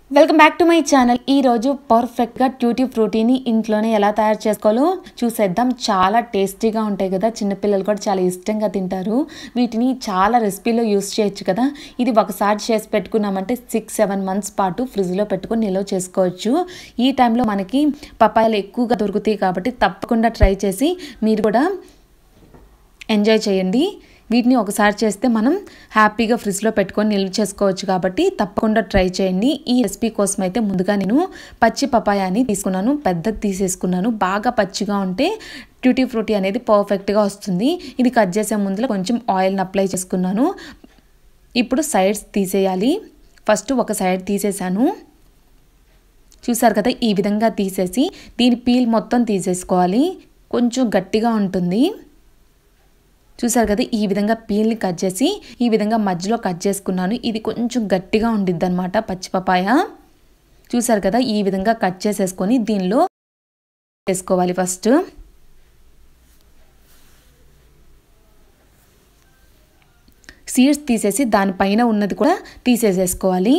welcome back to my channel ఈ రోజు పర్ఫెక్ట్గా ట్యూటీ ఫ్రూటీని ఇంట్లోనే ఎలా తయారు చేసుకోవాలో చూసేద్దాం చాలా టేస్టీగా ఉంటాయి కదా చిన్నపిల్లలు కూడా చాలా ఇష్టంగా తింటారు వీటిని చాలా రెసిపీలో యూస్ చేయొచ్చు కదా ఇది ఒకసారి చేసి పెట్టుకున్నామంటే సిక్స్ సెవెన్ మంత్స్ పాటు ఫ్రిడ్జ్లో పెట్టుకొని నిల్వ చేసుకోవచ్చు ఈ టైంలో మనకి పపాయాలు ఎక్కువగా దొరుకుతాయి కాబట్టి తప్పకుండా ట్రై చేసి మీరు కూడా ఎంజాయ్ చేయండి వీటిని ఒకసారి చేస్తే మనం హ్యాపీగా ఫ్రిడ్జ్లో పెట్టుకొని నిల్వ చేసుకోవచ్చు కాబట్టి తప్పకుండా ట్రై చేయండి ఈ రెసిపీ కోసం అయితే ముందుగా నేను పచ్చి పపాయాని తీసుకున్నాను పెద్దది తీసేసుకున్నాను బాగా పచ్చిగా ఉంటే ట్యూటీ ఫ్రూటీ అనేది పర్ఫెక్ట్గా వస్తుంది ఇది కట్ చేసే ముందులో కొంచెం ఆయిల్ని అప్లై చేసుకున్నాను ఇప్పుడు సైడ్స్ తీసేయాలి ఫస్ట్ ఒక సైడ్ తీసేసాను చూసారు కదా ఈ విధంగా తీసేసి దీని పీల్ మొత్తం తీసేసుకోవాలి కొంచెం గట్టిగా ఉంటుంది చూసారు కదా ఈ విధంగా పీల్ని కట్ చేసి ఈ విధంగా మధ్యలో కట్ చేసుకున్నాను ఇది కొంచెం గట్టిగా ఉండిద్ది అనమాట పచ్చిపపాయ చూసారు కదా ఈ విధంగా కట్ చేసేసుకొని దీనిలో వేసుకోవాలి ఫస్ట్ సీడ్స్ తీసేసి దానిపైన ఉన్నది కూడా తీసేసేసుకోవాలి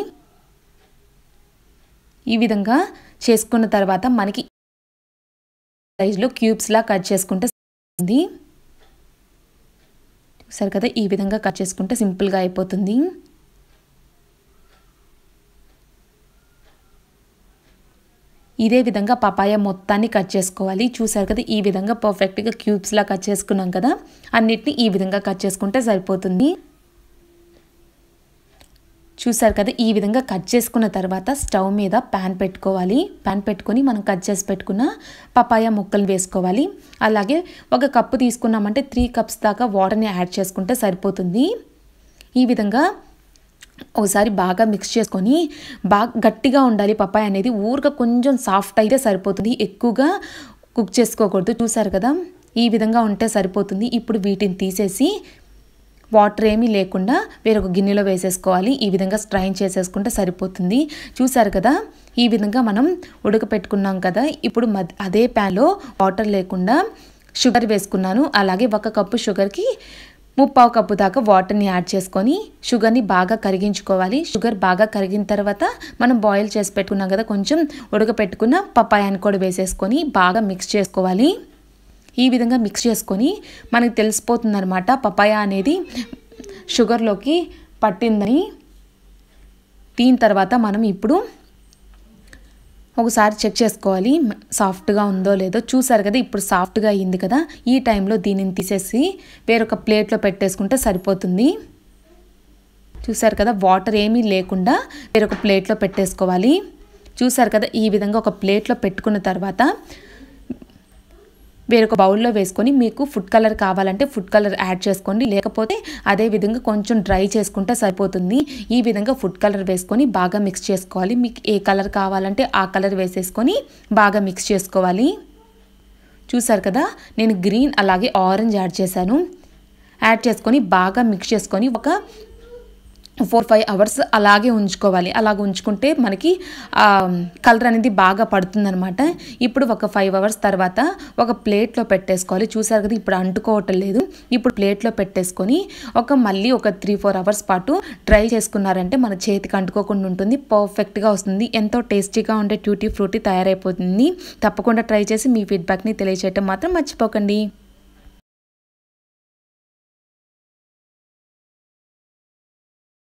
ఈ విధంగా చేసుకున్న తర్వాత మనకి సైజులో క్యూబ్స్లా కట్ చేసుకుంటే ఉంది చూసారు కదా ఈ విధంగా కట్ చేసుకుంటే సింపుల్గా అయిపోతుంది ఇదే విధంగా పపాయ మొత్తాన్ని కట్ చేసుకోవాలి చూసారు కదా ఈ విధంగా పర్ఫెక్ట్గా క్యూబ్స్లా కట్ చేసుకున్నాం కదా అన్నిటిని ఈ విధంగా కట్ చేసుకుంటే సరిపోతుంది చూసారు కదా ఈ విధంగా కట్ చేసుకున్న తర్వాత స్టవ్ మీద ప్యాన్ పెట్టుకోవాలి ప్యాన్ పెట్టుకొని మనం కట్ చేసి పెట్టుకున్న పపాయ ముక్కలు వేసుకోవాలి అలాగే ఒక కప్పు తీసుకున్నామంటే త్రీ కప్స్ దాకా వాటర్ని యాడ్ చేసుకుంటే సరిపోతుంది ఈ విధంగా ఒకసారి బాగా మిక్స్ చేసుకొని బాగా గట్టిగా ఉండాలి పపాయ అనేది ఊరిక కొంచెం సాఫ్ట్ అయితే సరిపోతుంది ఎక్కువగా కుక్ చేసుకోకూడదు చూసారు కదా ఈ విధంగా ఉంటే సరిపోతుంది ఇప్పుడు వీటిని తీసేసి వాటర్ ఏమీ లేకుండా వేరొక గిన్నెలో వేసేసుకోవాలి ఈ విధంగా స్ట్రైన్ చేసేసుకుంటే సరిపోతుంది చూసారు కదా ఈ విధంగా మనం ఉడకపెట్టుకున్నాం కదా ఇప్పుడు అదే ప్యాన్లో వాటర్ లేకుండా షుగర్ వేసుకున్నాను అలాగే ఒక కప్పు షుగర్కి ముప్పావు కప్పు దాకా వాటర్ని యాడ్ చేసుకొని షుగర్ని బాగా కరిగించుకోవాలి షుగర్ బాగా కరిగిన తర్వాత మనం బాయిల్ చేసి పెట్టుకున్నాం కదా కొంచెం ఉడకపెట్టుకున్న పప్పాయాన్ని కూడా వేసేసుకొని బాగా మిక్స్ చేసుకోవాలి ఈ విధంగా మిక్స్ చేసుకొని మనకి తెలిసిపోతుంది అనమాట పపాయ అనేది షుగర్లోకి పట్టిందని దీని తర్వాత మనం ఇప్పుడు ఒకసారి చెక్ చేసుకోవాలి సాఫ్ట్గా ఉందో లేదో చూసారు కదా ఇప్పుడు సాఫ్ట్గా అయ్యింది కదా ఈ టైంలో దీనిని తీసేసి వేరొక ప్లేట్లో పెట్టేసుకుంటే సరిపోతుంది చూసారు కదా వాటర్ ఏమీ లేకుండా వేరొక ప్లేట్లో పెట్టేసుకోవాలి చూసారు కదా ఈ విధంగా ఒక ప్లేట్లో పెట్టుకున్న తర్వాత వేరొక బౌల్లో వేసుకొని మీకు ఫుడ్ కలర్ కావాలంటే ఫుడ్ కలర్ యాడ్ చేసుకోండి లేకపోతే అదే విధంగా కొంచెం డ్రై చేసుకుంటే సరిపోతుంది ఈ విధంగా ఫుడ్ కలర్ వేసుకొని బాగా మిక్స్ చేసుకోవాలి మీకు ఏ కలర్ కావాలంటే ఆ కలర్ వేసేసుకొని బాగా మిక్స్ చేసుకోవాలి చూసారు కదా నేను గ్రీన్ అలాగే ఆరెంజ్ యాడ్ చేశాను యాడ్ చేసుకొని బాగా మిక్స్ చేసుకొని ఒక ఫోర్ ఫైవ్ అవర్స్ అలాగే ఉంచుకోవాలి అలాగ ఉంచుకుంటే మనకి కలర్ అనేది బాగా పడుతుందనమాట ఇప్పుడు ఒక ఫైవ్ అవర్స్ తర్వాత ఒక ప్లేట్లో పెట్టేసుకోవాలి చూసారు కదా ఇప్పుడు అంటుకోవటం లేదు ఇప్పుడు ప్లేట్లో పెట్టేసుకొని ఒక మళ్ళీ ఒక త్రీ ఫోర్ అవర్స్ పాటు డ్రై చేసుకున్నారంటే మన చేతికి అంటుకోకుండా ఉంటుంది పర్ఫెక్ట్గా వస్తుంది ఎంతో టేస్టీగా ఉండే ట్యూటీ ఫ్రూటీ తయారైపోతుంది తప్పకుండా ట్రై చేసి మీ ఫీడ్బ్యాక్ని తెలియచేయటం మాత్రం మర్చిపోకండి